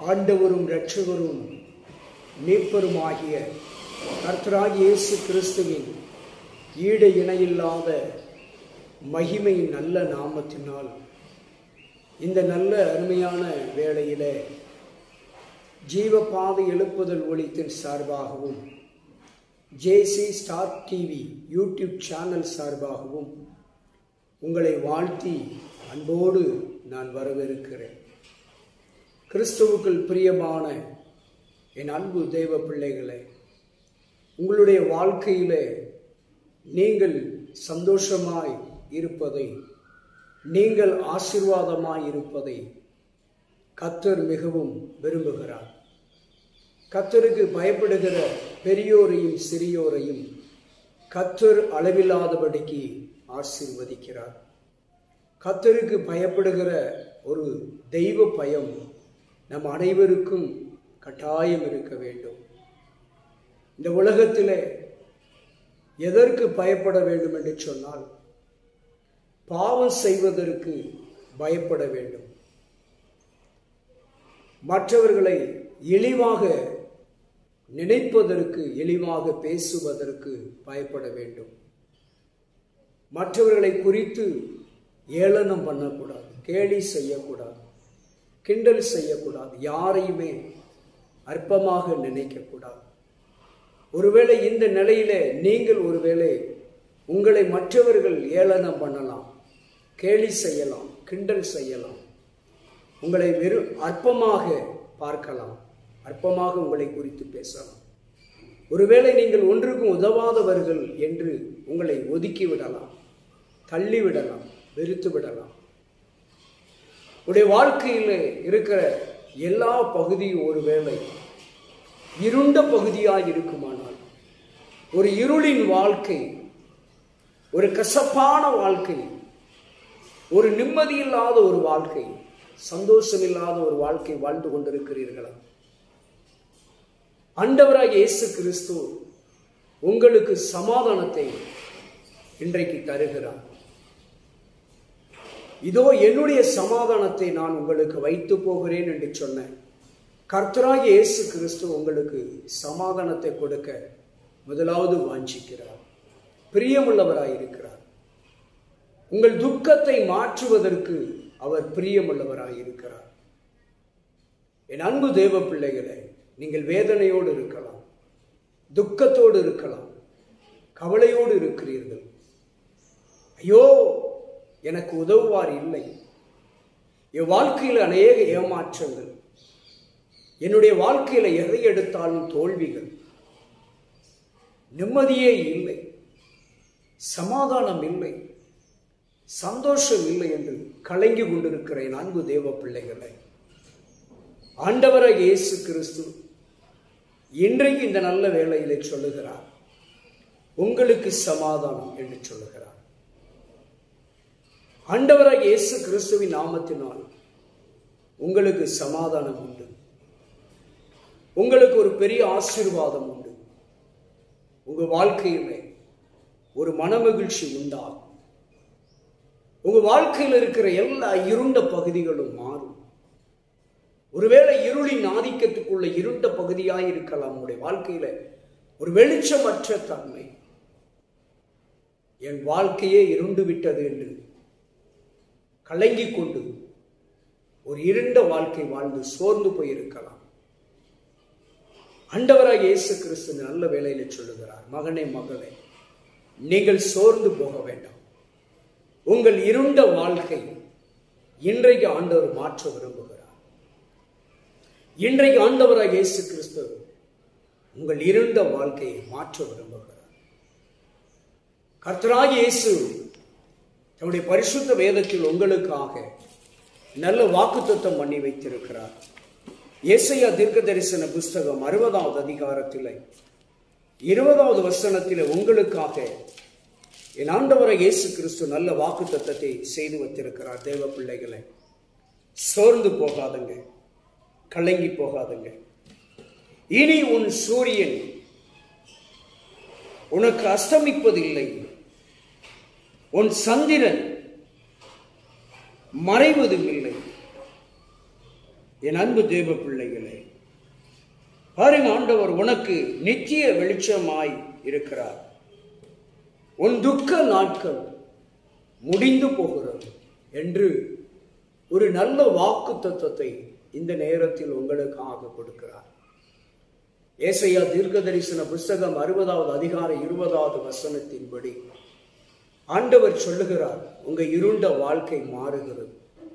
ஆண்டவரும் இரட்சகரும் மீட்பருமாகிய கர்த்தராகிய இயேசு கிறிஸ்துவின் ஈடு இணையில்லாத மகிமையின் நல்ல நாமத்தினால் இந்த நல்ல அருமையான வேளையிலே ஜீவபாதை எழுப்புதல் ஒளித்தின் சார்பாகவும் J C star TV YouTube channel சார்பாகவும் உங்களை வாழ்த்தி அன்போடு நான் வரவேற்கிறேன் கிறிஸ்துவுக்குள் பிரியமான என் அன்பு தெய்வ பிள்ளைகளே உங்களுடைய வாழ்க்கையிலே நீங்கள் சந்தோஷமாய் இருப்பதை நீங்கள் ஆசீர்வாதமாய் இருப்பதை கத்தர் மிகவும் விரும்புகிறார் கத்தருக்கு பயப்படுகிற பெரியோரையும் சிறியோரையும் கத்தர் அளவில்லாதபடிக்கு ஆசீர்வதிக்கிறார் கத்தருக்கு பயப்படுகிற ஒரு தெய்வ பயம் நம் அனைவருக்கும் கட்டாயம் இருக்க வேண்டும் இந்த உலகத்திலே எதற்கு பயப்பட வேண்டும் என்று சொன்னால் பாவம் செய்வதற்கு பயப்பட வேண்டும் மற்றவர்களை இழிவாக நினைப்பதற்கு இழிவாக பேசுவதற்கு பயப்பட வேண்டும் மற்றவர்களை குறித்து ஏளனம் பண்ணக்கூடாது கேலி செய்யக்கூடாது கிண்டல் செய்யக்கூடாது யாரையுமே அற்பமாக நினைக்கக்கூடாது ஒருவேளை இந்த நிலையில நீங்கள் ஒருவேளை உங்களை மற்றவர்கள் ஏளனம் பண்ணலாம் கேலி செய்யலாம் கிண்டல் செய்யலாம் உங்களை வெறும் அற்பமாக பார்க்கலாம் அற்பமாக உங்களை குறித்து பேசலாம் ஒருவேளை நீங்கள் ஒன்றுக்கும் உதவாதவர்கள் என்று உங்களை ஒதுக்கி விடலாம் தள்ளி விடலாம் வெறுத்து விடலாம் உடைய வாழ்க்கையில் இருக்கிற எல்லா பகுதியும் ஒருவேளை இருண்ட பகுதியாக இருக்குமானால் ஒரு இருளின் வாழ்க்கை ஒரு கசப்பான வாழ்க்கை ஒரு நிம்மதியில்லாத ஒரு வாழ்க்கை சந்தோஷமில்லாத ஒரு வாழ்க்கை வாழ்ந்து கொண்டிருக்கிறீர்களா ஆண்டவராக இயேசு கிறிஸ்து உங்களுக்கு சமாதானத்தை இன்றைக்கு தருகிறார் இதோ என்னுடைய சமாதானத்தை நான் உங்களுக்கு வைத்து போகிறேன் என்று சொன்னேன் கர்த்தராக இயேசு கிறிஸ்து உங்களுக்கு சமாதானத்தை கொடுக்க முதலாவது வாஞ்சிக்கிறார் பிரியமுள்ளவராய் இருக்கிறார் உங்கள் துக்கத்தை மாற்றுவதற்கு அவர் பிரியமுள்ளவராய் இருக்கிறார் என் அன்பு தேவ பிள்ளைகளே நீங்கள் வேதனையோடு இருக்கலாம் துக்கத்தோடு இருக்கலாம் கவலையோடு இருக்கிறீர்கள் ஐயோ எனக்கு உதவுவார் இல்லை என் வாழ்க்கையில் அநேக ஏமாற்றங்கள் என்னுடைய வாழ்க்கையில் எதை எடுத்தாலும் தோல்விகள் நிம்மதியே இல்லை சமாதானம் இல்லை சந்தோஷம் இல்லை என்று கலங்கி கொண்டிருக்கிற என் அன்பு தேவ பிள்ளைகளை ஆண்டவராக இயேசு கிறிஸ்து இன்றைக்கு இந்த நல்ல வேளையிலே சொல்லுகிறார் உங்களுக்கு சமாதானம் என்று சொல்லுகிறார் ஆண்டவராக இயேசு கிறிஸ்துவின் நாமத்தினால் உங்களுக்கு சமாதானம் உண்டு உங்களுக்கு ஒரு பெரிய ஆசீர்வாதம் உண்டு உங்க வாழ்க்கையிலே ஒரு மனமகிழ்ச்சி உண்டாகும் உங்க வாழ்க்கையில் இருக்கிற எல்லா இருண்ட பகுதிகளும் மாறும் ஒருவேளை இருளின் ஆதிக்கத்துக்குள்ள இருண்ட பகுதியாய் இருக்கலாம் உங்களுடைய வாழ்க்கையில ஒரு வெளிச்சமற்ற தன்மை என் வாழ்க்கையே இருண்டு விட்டது என்று கலங்கிக் கொண்டு ஒரு இருண்ட வாழ்க்கை வாழ்ந்து சோர்ந்து போயிருக்கலாம் அண்டவராக இயேசு கிறிஸ்து நல்ல வேலையில சொல்லுகிறார் மகனே மகளே நீங்கள் சோர்ந்து போக வேண்டாம் உங்கள் இருண்ட வாழ்க்கை இன்றைக்கு ஆண்டவர் மாற்ற விரும்புகிறார் இன்றைக்கு ஆண்டவராக இயேசு கிறிஸ்து உங்கள் இருண்ட வாழ்க்கையை மாற்ற விரும்புகிறார் கர்த்தராக இயேசு தன்னுடைய பரிசுத்த வேதத்தில் உங்களுக்காக நல்ல வாக்குத்தத்தம் பண்ணி வைத்திருக்கிறார் ஏசையா தீர்க்க தரிசன புஸ்தகம் அறுபதாவது அதிகாரத்தில் இருபதாவது வசனத்தில் உங்களுக்காக என் ஆண்டவரை இயேசு கிறிஸ்து நல்ல வாக்கு தத்தத்தை செய்து வைத்திருக்கிறார் தேவ பிள்ளைகளை சோர்ந்து போகாதுங்க கலங்கி போகாதுங்க இனி உன் சூரியன் உனக்கு அஸ்தமிப்பதில்லை உன் சந்திரன் மறைவதும் இல்லை என் அன்பு தேவ பிள்ளைகளே பாருங்க ஆண்டவர் உனக்கு நித்திய வெளிச்சமாய் இருக்கிறார் உன் துக்க நாட்கள் முடிந்து போகிறது என்று ஒரு நல்ல வாக்கு தத்துவத்தை இந்த நேரத்தில் உங்களுக்காக கொடுக்கிறார் ஏசையா தீர்க்க தரிசன புஸ்தகம் அறுபதாவது அதிகார இருபதாவது வசனத்தின்படி ஆண்டவர் சொல்லுகிறார் உங்க இருண்ட வாழ்க்கை மாறுகிறது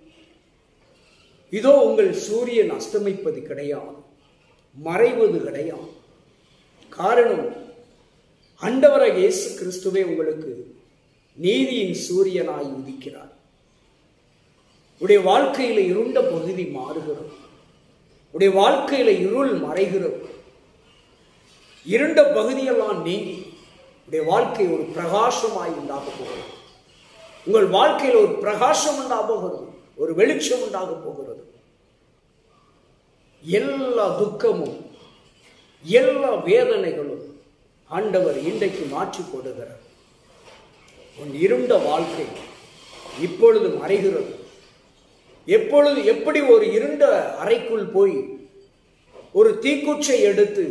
இதோ உங்கள் சூரியன் அஸ்தமிப்பது கிடையாது மறைவது கிடையாது காரணம் ஆண்டவராக இயேசு கிறிஸ்துவே உங்களுக்கு நீதியின் சூரியனாய் உதிக்கிறார் உடைய வாழ்க்கையில இருண்ட பகுதி மாறுகிறது உடைய வாழ்க்கையில இருள் மறைகிறது இருண்ட பகுதியெல்லாம் நீங்கி உடைய வாழ்க்கை ஒரு பிரகாசமாய் உண்டாக போகிறது உங்கள் வாழ்க்கையில் ஒரு பிரகாசம் உண்டாக போகிறது ஒரு வெளிச்சம் உண்டாக போகிறது எல்லா துக்கமும் எல்லா வேதனைகளும் ஆண்டவர் இன்றைக்கு மாற்றி போடுகிறார் உன் இருண்ட வாழ்க்கை இப்பொழுது மறைகிறது எப்பொழுது எப்படி ஒரு இருண்ட அறைக்குள் போய் ஒரு தீக்குச்சை எடுத்து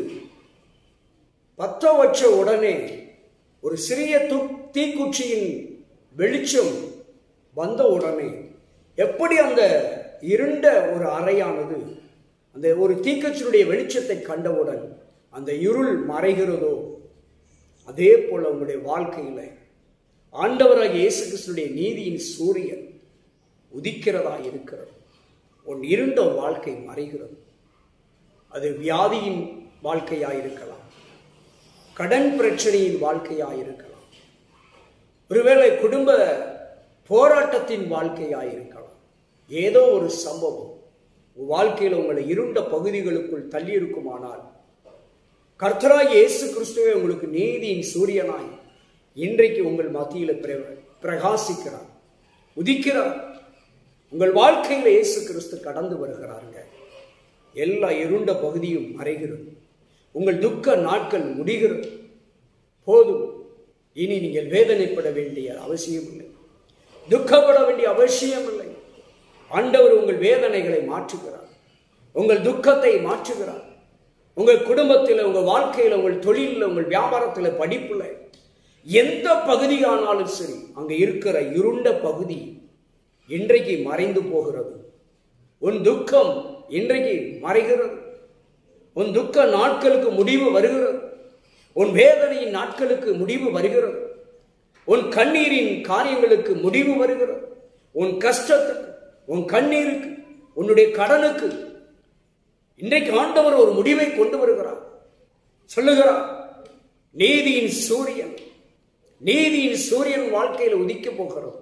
பத்த வச்ச உடனே ஒரு சிறிய து தீக்குச்சியின் வெளிச்சம் வந்த உடனே எப்படி அந்த இருண்ட ஒரு அறையானது அந்த ஒரு தீக்கச்சினுடைய வெளிச்சத்தை கண்டவுடன் அந்த இருள் மறைகிறதோ அதே போல உங்களுடைய வாழ்க்கையில ஆண்டவராக இயேசு கிறிஸ்துடைய நீதியின் சூரியன் உதிக்கிறதா இருக்கிறது உன் இருண்ட வாழ்க்கை மறைகிறது அது வியாதியின் வாழ்க்கையா இருக்கலாம் கடன் பிரச்சனையின் வாழ்க்கையா இருக்கலாம் ஒருவேளை குடும்ப போராட்டத்தின் வாழ்க்கையா இருக்கலாம் ஏதோ ஒரு சம்பவம் உன் வாழ்க்கையில் உங்களை இருண்ட பகுதிகளுக்குள் தள்ளி இருக்குமானால் கர்த்தராய் இயேசு கிறிஸ்துவே உங்களுக்கு நீதியின் சூரியனாய் இன்றைக்கு உங்கள் மத்தியில் பிரகாசிக்கிறார் உதிக்கிறார் உங்கள் வாழ்க்கையில் இயேசு கிறிஸ்து கடந்து வருகிறாருங்க எல்லா இருண்ட பகுதியும் மறைகிறது உங்கள் துக்க நாட்கள் முடிகிறது போதும் இனி நீங்கள் வேதனைப்பட வேண்டிய அவசியம் இல்லை துக்கப்பட வேண்டிய அவசியம் இல்லை ஆண்டவர் உங்கள் வேதனைகளை மாற்றுகிறார் உங்கள் துக்கத்தை மாற்றுகிறார் உங்கள் குடும்பத்தில் உங்கள் வாழ்க்கையில் உங்கள் தொழிலில் உங்கள் வியாபாரத்தில் படிப்புல எந்த பகுதியானாலும் சரி அங்க இருக்கிற இருண்ட பகுதி இன்றைக்கு மறைந்து போகிறது உன் துக்கம் இன்றைக்கு மறைகிறது உன் துக்க நாட்களுக்கு முடிவு வருகிறது உன் வேதனையின் நாட்களுக்கு முடிவு வருகிறது உன் கண்ணீரின் காரியங்களுக்கு முடிவு வருகிறது உன் கஷ்டத்துக்கு உன் கண்ணீருக்கு உன்னுடைய கடனுக்கு இன்றைக்கு ஆண்டவர் ஒரு முடிவை கொண்டு வருகிறார் சொல்லுகிறார் நீதியின் சூரியன் நீதியின் சூரியன் வாழ்க்கையில் உதிக்க போகிறது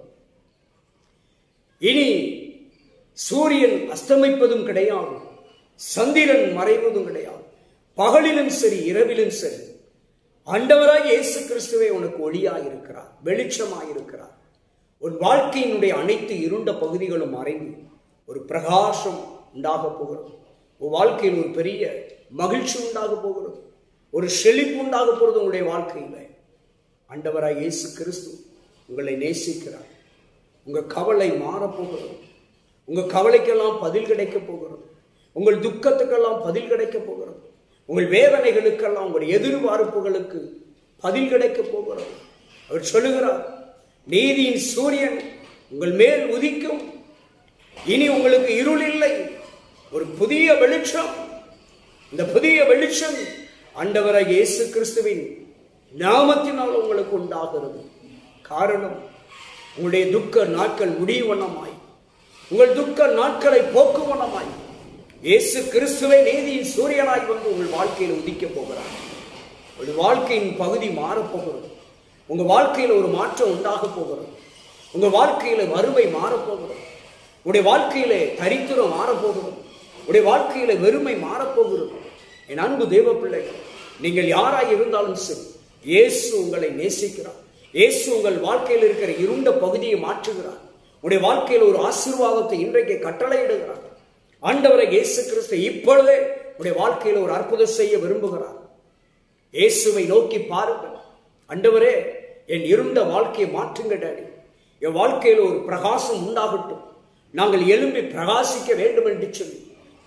இனி சூரியன் அஸ்தமிப்பதும் கிடையாது சந்திரன் மறைவதும் கிடையாது பகலிலும் சரி இரவிலும் சரி ஆண்டவராய் இயேசு கிறிஸ்துவே உனக்கு ஒளியாய் இருக்கிறார் வெளிச்சமாய் இருக்கிறார் உன் வாழ்க்கையினுடைய அனைத்து இருண்ட பகுதிகளும் மறைந்து ஒரு பிரகாசம் உண்டாக போகிறது உன் வாழ்க்கையில் ஒரு பெரிய மகிழ்ச்சி உண்டாக போகிறது ஒரு செழிப்பு உண்டாக போகிறது உங்களுடைய வாழ்க்கையில் ஆண்டவராய் இயேசு கிறிஸ்து உங்களை நேசிக்கிறார் உங்க கவலை மாறப்போகிறது உங்க கவலைக்கெல்லாம் பதில் கிடைக்க போகிறது உங்கள் துக்கத்துக்கெல்லாம் பதில் கிடைக்க போகிறது உங்கள் வேதனைகளுக்கெல்லாம் உங்களுடைய எதிர்பார்ப்புகளுக்கு பதில் கிடைக்க போகிறது அவர் சொல்லுகிறார் நீதியின் சூரியன் உங்கள் மேல் உதிக்கும் இனி உங்களுக்கு இருள் இல்லை ஒரு புதிய வெளிச்சம் இந்த புதிய வெளிச்சம் ஆண்டவராக இயேசு கிறிஸ்துவின் நாமத்தினால் உங்களுக்கு உண்டாகிறது காரணம் உங்களுடைய துக்க நாட்கள் முடிவனமாய் உங்கள் துக்க நாட்களை போக்குவனமாய் இயேசு கிறிஸ்துவை நீதியின் சூரியனாய் வந்து உங்கள் வாழ்க்கையில் உதிக்க போகிறார் உங்கள் வாழ்க்கையின் பகுதி மாறப்போகிறது உங்க வாழ்க்கையில் ஒரு மாற்றம் உண்டாக போகிறது உங்க வாழ்க்கையில வறுமை மாறப்போகிறது உடைய வாழ்க்கையில தரித்திரம் மாறப்போகிறது உடைய வாழ்க்கையில வெறுமை மாறப்போகிறது என் அன்பு தேவ பிள்ளைகள் நீங்கள் யாராய் இருந்தாலும் சரி இயேசு உங்களை நேசிக்கிறார் இயேசு உங்கள் வாழ்க்கையில் இருக்கிற இருண்ட பகுதியை மாற்றுகிறார் உடைய வாழ்க்கையில் ஒரு ஆசீர்வாதத்தை இன்றைக்கு கட்டளையிடுகிறார் ஆண்டவரை இயேசு கிறிஸ்து இப்பொழுதே உடைய வாழ்க்கையில் ஒரு அற்புதம் செய்ய விரும்புகிறார் இயேசுவை நோக்கி பாருங்கள் ஆண்டவரே என் இருண்ட வாழ்க்கையை மாற்றுங்க டாடி என் வாழ்க்கையில் ஒரு பிரகாசம் உண்டாகட்டும் நாங்கள் எழும்பி பிரகாசிக்க வேண்டும் என்று சொல்லி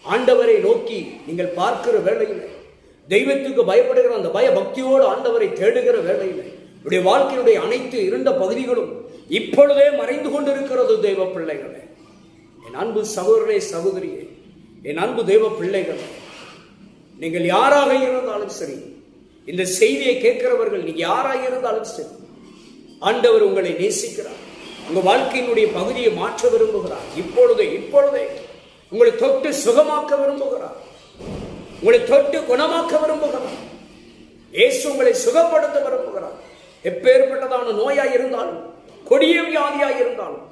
ஆண்டவரை நோக்கி நீங்கள் பார்க்கிற வேளையில் தெய்வத்துக்கு பயப்படுகிற அந்த பய பக்தியோடு ஆண்டவரை தேடுகிற வேளையில் உடைய வாழ்க்கையுடைய அனைத்து இருண்ட பகுதிகளும் இப்பொழுதே மறைந்து கொண்டிருக்கிறது தெய்வ பிள்ளைகளே என் அன்பு சகோதரே சகோதரியே என் அன்பு தெய்வ பிள்ளைகளே நீங்கள் யாராக இருந்தாலும் சரி இந்த செய்தியை கேட்கிறவர்கள் நீங்க யாராக இருந்தாலும் சரி ஆண்டவர் உங்களை நேசிக்கிறார் உங்க வாழ்க்கையினுடைய பகுதியை மாற்ற விரும்புகிறார் இப்பொழுதே இப்பொழுதே உங்களை தொட்டு சுகமாக்க விரும்புகிறார் உங்களை தொட்டு குணமாக்க விரும்புகிறார் இயேசு உங்களை சுகப்படுத்த விரும்புகிறார் எப்பேற்பட்டதான நோயாய் இருந்தாலும் கொடிய வியாதியாய் இருந்தாலும்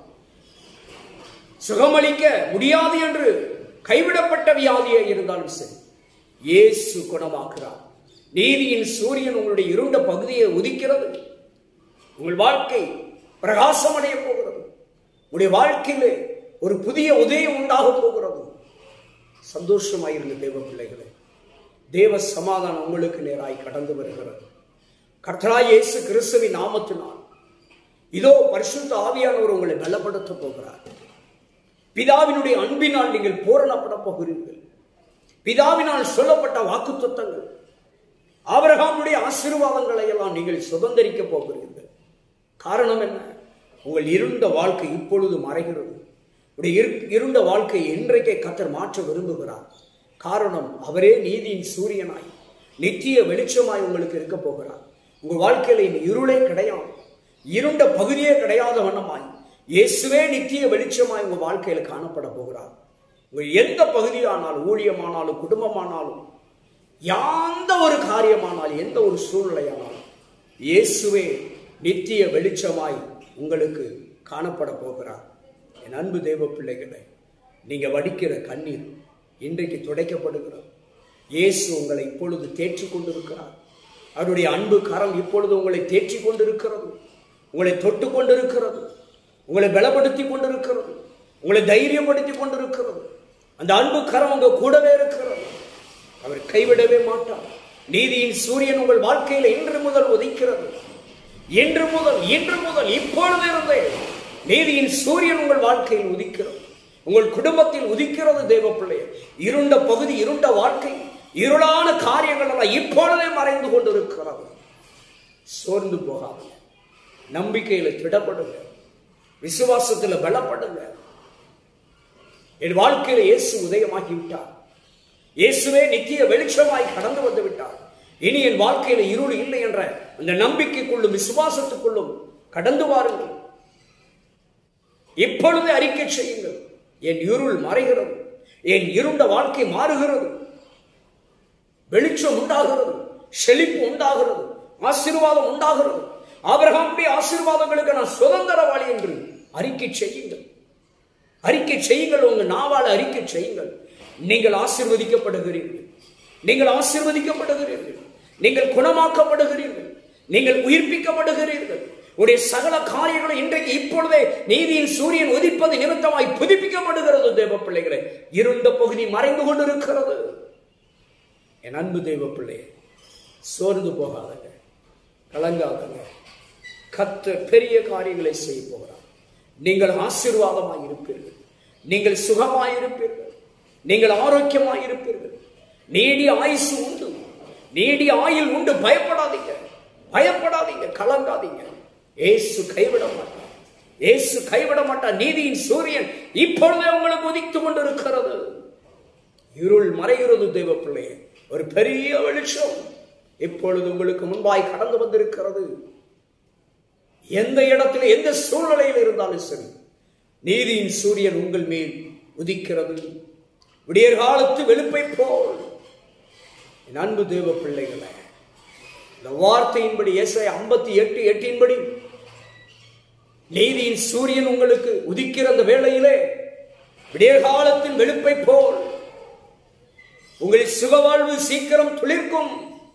சுகமளிக்க முடியாது என்று கைவிடப்பட்ட வியாதியாக இருந்தாலும் சரி இயேசு குணமாக்குறார் நீதியின் சூரியன் உங்களுடைய இருண்ட பகுதியை உதிக்கிறது உங்கள் வாழ்க்கை பிரகாசம் அடைய போகிறது உங்களுடைய வாழ்க்கையிலே ஒரு புதிய உதயம் உண்டாக போகிறது சந்தோஷமாயிருந்த தேவ பிள்ளைகளே தேவ சமாதானம் உங்களுக்கு நேராய் கடந்து வருகிறது கர்த்தராய் இயேசு கிறிஸ்துவின் நாமத்தினால் இதோ பரிசுத்த ஆவியானவர் உங்களை பலப்படுத்த போகிறார் பிதாவினுடைய அன்பினால் நீங்கள் பூரணப்பட போகிறீர்கள் பிதாவினால் சொல்லப்பட்ட வாக்குத்தத்தங்கள் ஆபிரகாமுடைய ஆசீர்வாதங்களை எல்லாம் நீங்கள் சுதந்திரிக்க போகிறீர்கள் காரணம் என்ன உங்கள் இருண்ட வாழ்க்கை இப்பொழுது மறைகிறது உடைய இரு- இருண்ட வாழ்க்கை இன்றைக்கே கத்தர் மாற்ற விரும்புகிறார் காரணம் அவரே நீதியின் சூரியனாய் நித்திய வெளிச்சமாய் உங்களுக்கு இருக்க போகிறார் உங்கள் வாழ்க்கையில இனி இருளே கிடையாது இருண்ட பகுதியே கிடையாத வண்ணமாய் இயேசுவே நித்திய வெளிச்சமாய் உங்கள் வாழ்க்கையில காணப்பட போகிறார் உங்கள் எந்த பகுதியானாலும் ஊழியமானாலும் குடும்பமானாலும் எந்த ஒரு காரியமானாலும் எந்த ஒரு சூழ்நிலையானாலும் இயேசுவே நித்திய வெளிச்சமாய் உங்களுக்கு காணப்பட போகிறார் என் அன்பு தேவ பிள்ளைகளே நீங்க வடிக்கிற கண்ணீர் இன்றைக்கு துடைக்கப்படுகிறது இயேசு உங்களை இப்பொழுது தேற்றி கொண்டிருக்கிறார் அவருடைய அன்பு கரம் இப்பொழுது உங்களை தேற்றி கொண்டிருக்கிறது உங்களை தொட்டு கொண்டிருக்கிறது உங்களை பலப்படுத்தி கொண்டிருக்கிறது உங்களை தைரியப்படுத்தி கொண்டிருக்கிறது அந்த அன்பு கரம் உங்க கூடவே இருக்கிறது அவர் கைவிடவே மாட்டார் நீதியின் சூரியன் உங்கள் வாழ்க்கையில் இன்று முதல் உதிக்கிறது இன்று முதல் இன்று முதல் இப்பொழுது இருந்தே நீதியின் சூரியன் உங்கள் வாழ்க்கையில் உதிக்கிறது உங்கள் குடும்பத்தில் உதிக்கிறது தேவ பிள்ளையே இருண்ட பகுதி இருண்ட வாழ்க்கை இருளான காரியங்கள் எல்லாம் இப்பொழுதே மறைந்து கொண்டிருக்கிறது சோர்ந்து போகாதீங்க நம்பிக்கையில திடப்படுங்க விசுவாசத்துல பலப்படுங்க என் வாழ்க்கையில இயேசு உதயமாகி விட்டார் இயேசுவே நித்திய வெளிச்சமாய் கடந்து வந்து விட்டார் இனி என் வாழ்க்கையில இருள் இல்லை என்ற அந்த நம்பிக்கைக்குள்ளும் விசுவாசத்துக்குள்ளும் கடந்து வாருங்கள் இப்பொழுது அறிக்கை செய்யுங்கள் என் இருள் மறைகிறது என் இருண்ட வாழ்க்கை மாறுகிறது வெளிச்சம் உண்டாகிறது செழிப்பு உண்டாகிறது ஆசீர்வாதம் உண்டாகிறது ஆபிரகாமுடைய ஆசீர்வாதங்களுக்கு நான் சுதந்திரவாளி என்று அறிக்கை செய்யுங்கள் அறிக்கை செய்யுங்கள் உங்க நாவால அறிக்கை செய்யுங்கள் நீங்கள் ஆசீர்வதிக்கப்படுகிறீர்கள் நீங்கள் ஆசீர்வதிக்கப்படுகிறீர்கள் நீங்கள் குணமாக்கப்படுகிறீர்கள் நீங்கள் உயிர்ப்பிக்கப்படுகிறீர்கள் உடைய சகல காரியங்களும் இன்றைக்கு இப்பொழுதே நீதியின் சூரியன் உதிப்பது நிமித்தமாய் புதுப்பிக்கப்படுகிறது தேவ பிள்ளைகளே இருண்ட பகுதி மறைந்து கொண்டிருக்கிறது என் அன்பு தெய்வ பிள்ளையே சோர்ந்து போகாதங்க கலங்காதங்க கத்த பெரிய காரியங்களை செய்ய போகிறார் நீங்கள் ஆசீர்வாதமாய் இருப்பீர்கள் நீங்கள் சுகமாய் இருப்பீர்கள் நீங்கள் ஆரோக்கியமாய் இருப்பீர்கள் நீடிய ஆயுசு உண்டு நீடிய ஆயுள் உண்டு பயப்படாதீங்க பயப்படாதீங்க கலங்காதீங்க ஏசு கைவிட மாட்டார் ஏசு கைவிட மாட்டார் நீதியின் சூரியன் இப்பொழுதே உங்களுக்கு உதித்துக் கொண்டிருக்கிறது இருள் மறைகிறது தெய்வ பிள்ளையே ஒரு பெரிய வெளிச்சம் இப்பொழுது உங்களுக்கு முன்பாய் கடந்து வந்திருக்கிறது எந்த இடத்துல எந்த சூழ்நிலையில் இருந்தாலும் சரி நீதியின் சூரியன் உங்கள் மேல் உதிக்கிறது விடியற் காலத்து வெளுப்பை போல் என் அன்பு தேவ பிள்ளைகளே இந்த வார்த்தையின்படி எஸ்ஐ ஐம்பத்தி எட்டு எட்டின்படி நீதியின் சூரியன் உங்களுக்கு உதிக்கிற அந்த வேளையிலே விடியற் காலத்தின் வெளுப்பை போல் உங்கள் சுகவாழ்வு சீக்கிரம் துளிர்க்கும்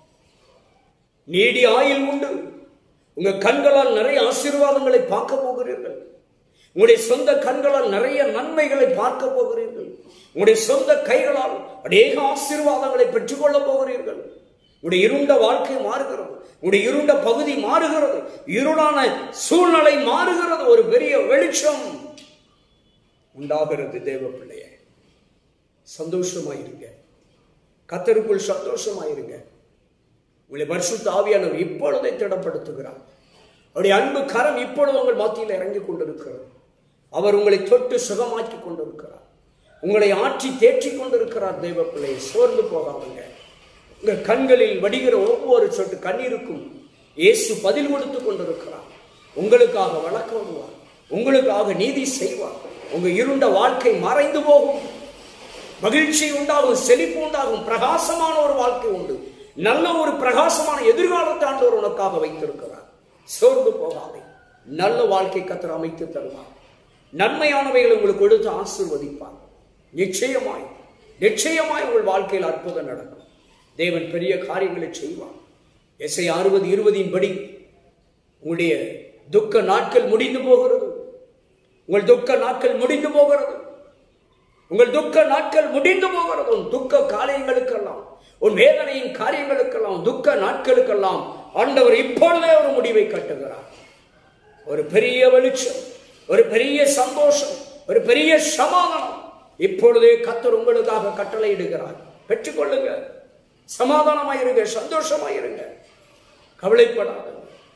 நீடி ஆயுள் உண்டு உங்க கண்களால் நிறைய ஆசீர்வாதங்களை பார்க்க போகிறீர்கள் உங்களுடைய சொந்த கண்களால் நிறைய நன்மைகளை பார்க்க போகிறீர்கள் உங்களுடைய சொந்த கைகளால் அநேக ஆசீர்வாதங்களை பெற்றுக்கொள்ளப் போகிறீர்கள் உங்களுடைய இருண்ட வாழ்க்கை மாறுகிறது உங்களுடைய இருண்ட பகுதி மாறுகிறது இருளான சூழ்நிலை மாறுகிறது ஒரு பெரிய வெளிச்சம் உண்டாகிறது தேவ பிள்ளையே சந்தோஷமாயிருங்க கத்தருக்குள் சந்தோஷமாயிருங்க உங்களை பரிசுத்த ஆவியானவர் இப்பொழுதே திடப்படுத்துகிறார் அவருடைய அன்பு கரம் இப்பொழுது உங்கள் மத்தியில் இறங்கி கொண்டிருக்கிறது அவர் உங்களை தொட்டு சுகமாக்கி கொண்டிருக்கிறார் உங்களை ஆற்றி தேற்றி கொண்டிருக்கிறார் தெய்வ பிள்ளையை சோர்ந்து போகாமங்க உங்கள் கண்களில் வடிகிற ஒவ்வொரு சொட்டு கண்ணீருக்கும் இயேசு பதில் கொடுத்து கொண்டிருக்கிறார் உங்களுக்காக வழக்கமுவார் உங்களுக்காக நீதி செய்வார் உங்க இருண்ட வாழ்க்கை மறைந்து போகும் மகிழ்ச்சி உண்டாகும் செழிப்பு உண்டாகும் பிரகாசமான ஒரு வாழ்க்கை உண்டு நல்ல ஒரு பிரகாசமான எதிர்காலத்தை ஆண்டவர் உனக்காக வைத்திருக்கிறார் சோர்ந்து போகாதே நல்ல வாழ்க்கை கத்தர் அமைத்து தருவார் நன்மையானவைகளை உங்களுக்கு கொடுத்து ஆசீர்வதிப்பார் நிச்சயமாய் நிச்சயமாய் உங்கள் வாழ்க்கையில் அற்புதம் நடக்கும் தேவன் பெரிய காரியங்களை செய்வார் எஸ்ஐ அறுபது இருபதின் படி உங்களுடைய துக்க நாட்கள் முடிந்து போகிறது உங்கள் துக்க நாட்கள் முடிந்து போகிறது உங்கள் துக்க நாட்கள் முடிந்து போகிறது உன் துக்க காரியங்களுக்கெல்லாம் உன் வேதனையின் காரியங்களுக்கெல்லாம் துக்க நாட்களுக்கெல்லாம் ஆண்டவர் இப்பொழுதே ஒரு முடிவை கட்டுகிறார் ஒரு பெரிய வெளிச்சம் ஒரு பெரிய சந்தோஷம் ஒரு பெரிய சமாதானம் இப்பொழுதே கத்தர் உங்களுக்காக கட்டளையிடுகிறார் பெற்றுக்கொள்ளுங்க சமாதானமாயிருங்க சந்தோஷமாயிருங்க கவலைப்படாத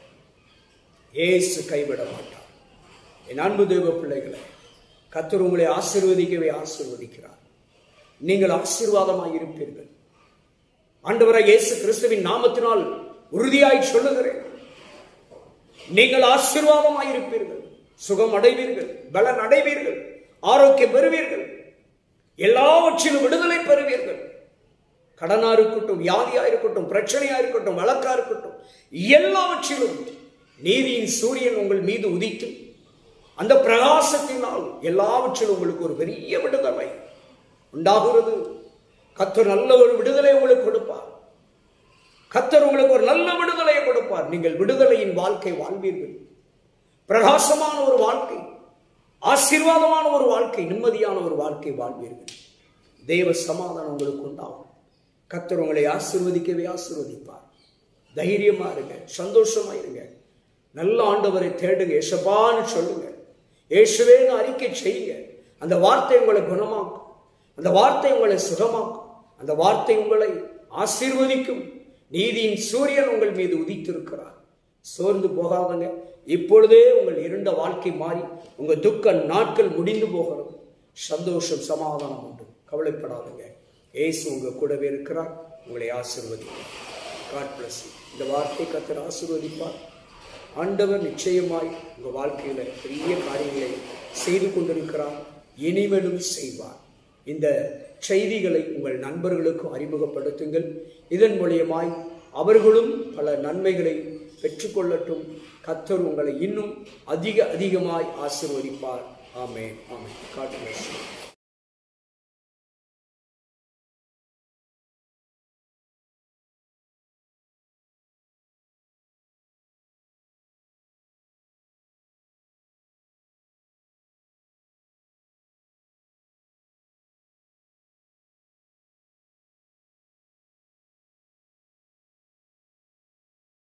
ஏசு கைவிட மாட்டார் என் அன்பு தெய்வ பிள்ளைகளை கத்தர் உங்களை ஆசீர்வதிக்கவே ஆசீர்வதிக்கிறார் நீங்கள் ஆசீர்வாதமாய் இருப்பீர்கள் ஆண்டவராக இயேசு கிறிஸ்துவின் நாமத்தினால் உறுதியாய் சொல்லுகிறேன் நீங்கள் ஆசீர்வாதமாய் இருப்பீர்கள் சுகம் அடைவீர்கள் பலன் அடைவீர்கள் ஆரோக்கியம் பெறுவீர்கள் எல்லாவற்றிலும் விடுதலை பெறுவீர்கள் கடனா இருக்கட்டும் வியாதியா இருக்கட்டும் பிரச்சனையா இருக்கட்டும் வழக்கா இருக்கட்டும் எல்லாவற்றிலும் நீதியின் சூரியன் உங்கள் மீது உதித்து அந்த பிரகாசத்தினால் எல்லாவற்றிலும் உங்களுக்கு ஒரு பெரிய விடுதலை உண்டாகிறது கத்தர் நல்ல ஒரு விடுதலை உங்களுக்கு கொடுப்பார் கத்தர் உங்களுக்கு ஒரு நல்ல விடுதலையை கொடுப்பார் நீங்கள் விடுதலையின் வாழ்க்கை வாழ்வீர்கள் பிரகாசமான ஒரு வாழ்க்கை ஆசீர்வாதமான ஒரு வாழ்க்கை நிம்மதியான ஒரு வாழ்க்கை வாழ்வீர்கள் தெய்வ சமாதானம் உங்களுக்கு உண்டாகும் கத்தர் உங்களை ஆசிர்வதிக்கவே ஆசிர்வதிப்பார் தைரியமா இருங்க சந்தோஷமா இருங்க நல்ல ஆண்டவரை தேடுங்க ஏசப்பான்னு சொல்லுங்க ஏசுவேன்னு அறிக்கை செய்யுங்க அந்த வார்த்தை உங்களை குணமாக்கும் அந்த வார்த்தை உங்களை சுகமாக்கும் அந்த வார்த்தை உங்களை ஆசீர்வதிக்கும் நீதியின் சூரியன் உங்கள் மீது உதித்திருக்கிறார் சோர்ந்து போகாதங்க இப்பொழுதே உங்கள் இருண்ட வாழ்க்கை மாறி உங்க துக்க நாட்கள் முடிந்து போகிறது சந்தோஷம் சமாதானம் உண்டு கவலைப்படாதுங்க ஏசு உங்க கூடவே இருக்கிறார் உங்களை ஆசிர்வதிப்பார் காட் பிளஸ் இந்த வார்த்தை கத்தர் ஆசிர்வதிப்பார் ஆண்டவர் நிச்சயமாய் உங்க வாழ்க்கையில பெரிய காரியங்களை செய்து கொண்டிருக்கிறார் இனிமேலும் செய்வார் இந்த செய்திகளை உங்கள் நண்பர்களுக்கும் அறிமுகப்படுத்துங்கள் இதன் மூலியமாய் அவர்களும் பல நன்மைகளை பெற்றுக்கொள்ளட்டும் கத்தர் உங்களை இன்னும் அதிக அதிகமாய் ஆசிர்வதிப்பார் ஆமே ஆமே காட்டு